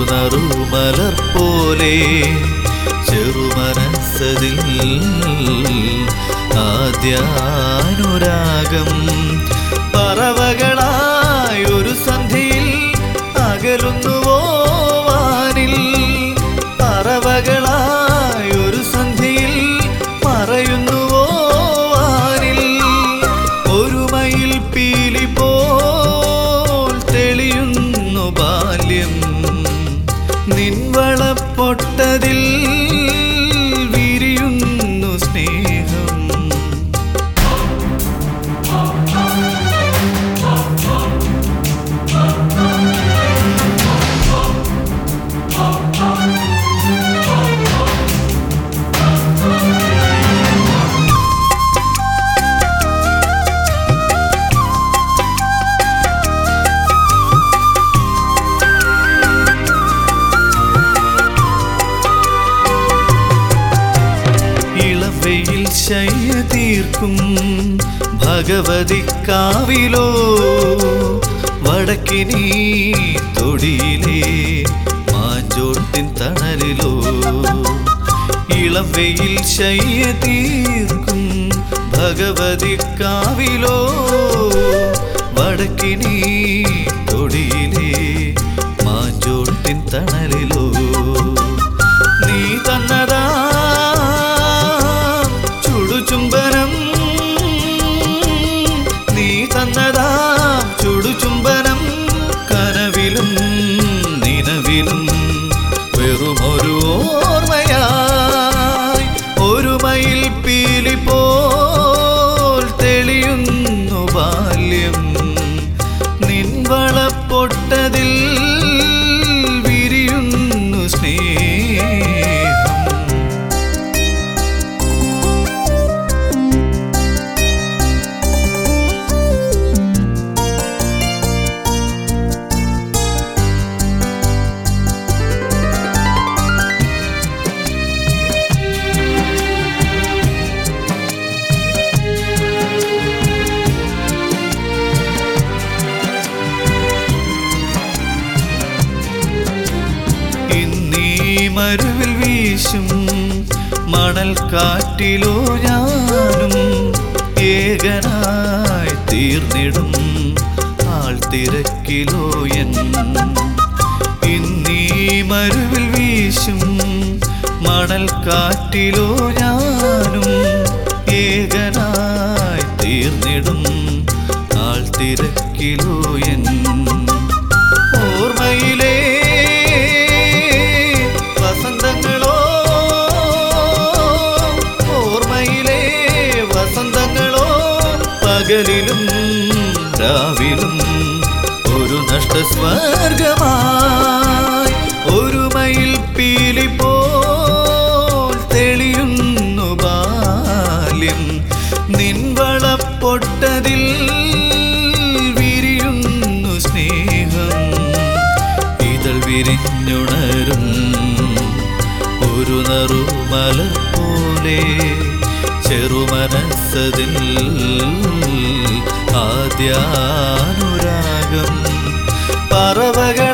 നറുമലർ പോലെ ചെറുമനസ്സതിൽ ആദ്യാനുരാഗം പറവകളായൊരു സന്ധ്യയിൽ അകലുന്നുവോ വാനിൽ പറവകളായൊരു സന്ധ്യയിൽ മറയുന്നുവോ വാനിൽ ഒരു മയിൽ പീലി പോൽ തെളിയുന്നു ബാല്യം നിൻവളപ്പൊട്ടതിൽ വിരിയുന്നു സ്നേഹം ഇളവയിൽ ശയ്യ തീർക്കും ഭഗവതി കാവിലോ വടക്കിനി തൊടിയിലെ മാഞ്ചോട്ടിൻ തണലിലോ ഇളവയിൽ ശയ്യ തീർക്കും ഭഗവതി കാവിലോ വടക്കിനി തൊടിയിലെ മാഞ്ചോട്ടിൻ തണലിലോ നീ തന്നതാ ചുടുചുംബനം നീ തന്നതാ ചുടുചുംബനം കനവിലും നിലവിലും വെറുമൊരു ഓർമ്മയായി ഒരു മയിൽ പീലി പോൽ തെളിയുന്നു ബാല്യം നിൻവളപ്പൊട്ടതിൽ വിരിയുന്നു സ്നേഹം ഇന്നീ മരുവിൽ വീശും മണൽ കാറ്റിലോ ഞാനും ഏകനായി തീർന്നിടും ആൾ തിരക്കിലോ എൻ ഇന്നീ മരുവിൽ വീശും മണൽ കാറ്റിലോ ഞാനും ഏകനായി തീർന്നിടും ആൾ തിരക്കിലോ എൻ ഓർമ്മയിലേ വസന്തങ്ങളോ ഓർമ്മയിലേ വസന്തങ്ങളോ പകലിലും രാവിലും ഒരു നഷ്ടസ്വർഗമായി ഒരു മയിൽ പീലി പോൽ തെളിയുന്നു ബാല്യം നിൻവളപ്പൊട്ടതിൽ വിരിയുന്നു സ്നേഹം ഇതൾ വിരിഞ്ഞുണരും ഒരു നറുമല പോലെ ചെറുമനസ്സതിൽ ആദ്യാനുരാഗം പറവകൾ